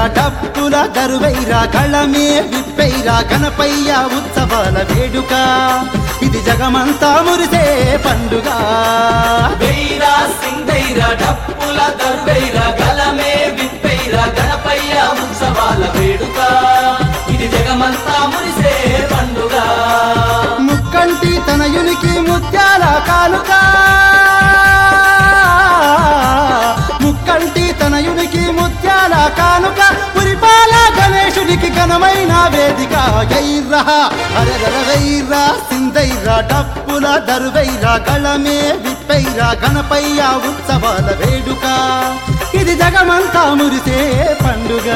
డప్పుల దరువైరా కళమే విప్పైరా గణపయ్య ఉత్సవాల వేడుక ఇది జగమంతా మురిసే పండుగ వెయ్యిరా సింగైరా డప్పుల దర్వైరా గలమే విప్పైరా గణపయ్య ఉత్సవాల వేడుక ఇది జగమంతా మురిసే పండుగ ముక్కంటి తనయునికి ముత్యాల కానుక ముక్కంటి తనయునికి ముత్యాల కానుక పురిపాల గణేశునికి ఘనమైన వేదిక ఎయిర్రా అరగర వైరా సిందైరా డప్పుల దరువైరా గళమే విప్పైరా గణపయ్య ఉత్సవాల వేడుక ఇది జగమంతా మురిసే పండుగ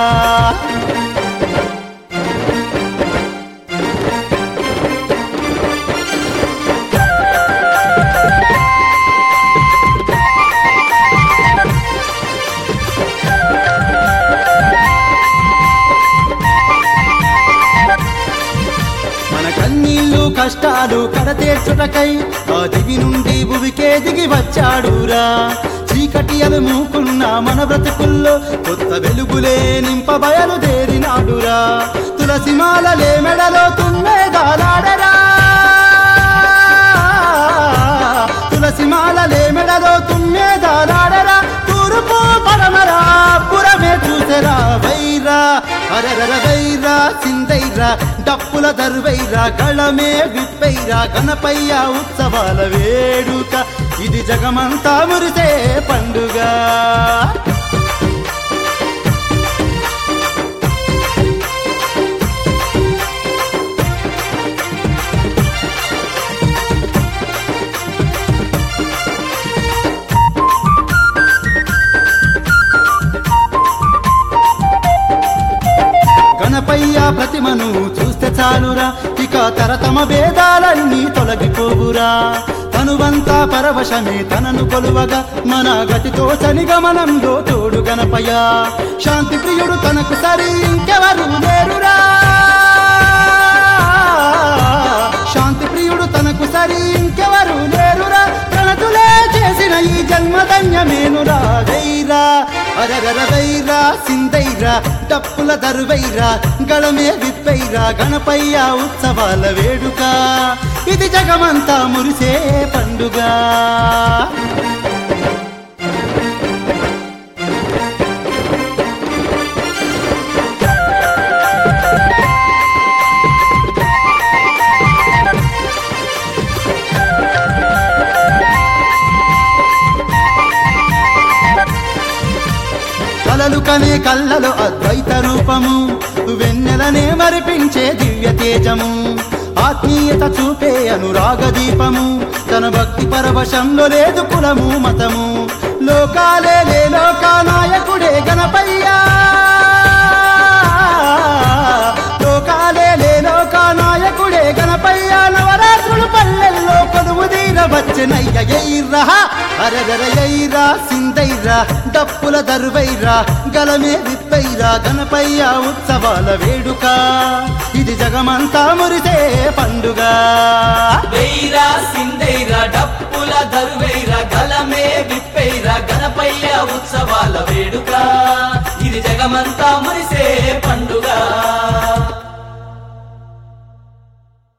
మన కన్నీళ్ళు కష్టాలు కడతీర్చుటకై ఆ దివి నుండి భువికే దిగి వచ్చాడురా చీకటి అలుముకున్న మన బ్రతుకుల్లో కొత్త వెలుగులే నింప బయలుదేరినాడురా తులసి మాలలే మెడలో తుమ్మెదాలాడరా తులసి మాలలే మెడలో తుమ్మెదాలాడరా తూర్పు పడమరా పురమే చూసరా వైరా అరరర వైరా సిందైరా డప్పుల దర్వైరా కళమే విప్పైరా గణపయ్య ఉత్సవాల వేడుక ఇది జగమంతా మురిసే పండుగ గణపయ్య ప్రతిమను చూస్తే చాలురా ఇక తరతమ భేదాలన్నీ తొలగిపోవురా తనువంతా పరవశమే తనను కొలువగా మన గతితో గమనంలో తోడు గణపయ్య శాంతి ప్రియుడు తనకు సరి ఇంకెవరు లేరురా శాంతి ప్రియుడు తనకు సరి ఇంకెవరు లేరురా ప్రణతులే చేసిన ఈ జన్మధన్యమేనురా వైరా అరరర వైరా సిందైరా డప్పుల దరువైరా గళమే విప్పైరా గణపయ్య ఉత్సవాల వేడుక ఇది జగమంతా మురిసే పండుగ కలలు కనే కళ్ళలో అద్వైత రూపము వెన్నెలనే మరిపించే దివ్య తేజము ఆత్మీయత చూపే అనురాగ దీపము తన భక్తి పరవశంలో లేదు కులము మతము లోకాలే లే లోకానాయకుడే గణపయ్యా లోకాలే లే లోకానాయకుడే గణపయ్య నవరాత్రులు పల్లెల్లో కొలువు తీర వచ్చనయ్య ఎయిర్రా అరగర ఎయిరా సిందైరా డప్పుల దరువైరా గలమే విప్పైరా గణపయ్య ఉత్సవాల వేడుక ఇది జగమంతా మురిసే పండుగ వెయ్యిరా సిందైరా డప్పుల దర్వైరా గలమే విప్పైరా గణపయ్య ఉత్సవాల వేడుక ఇది జగమంతా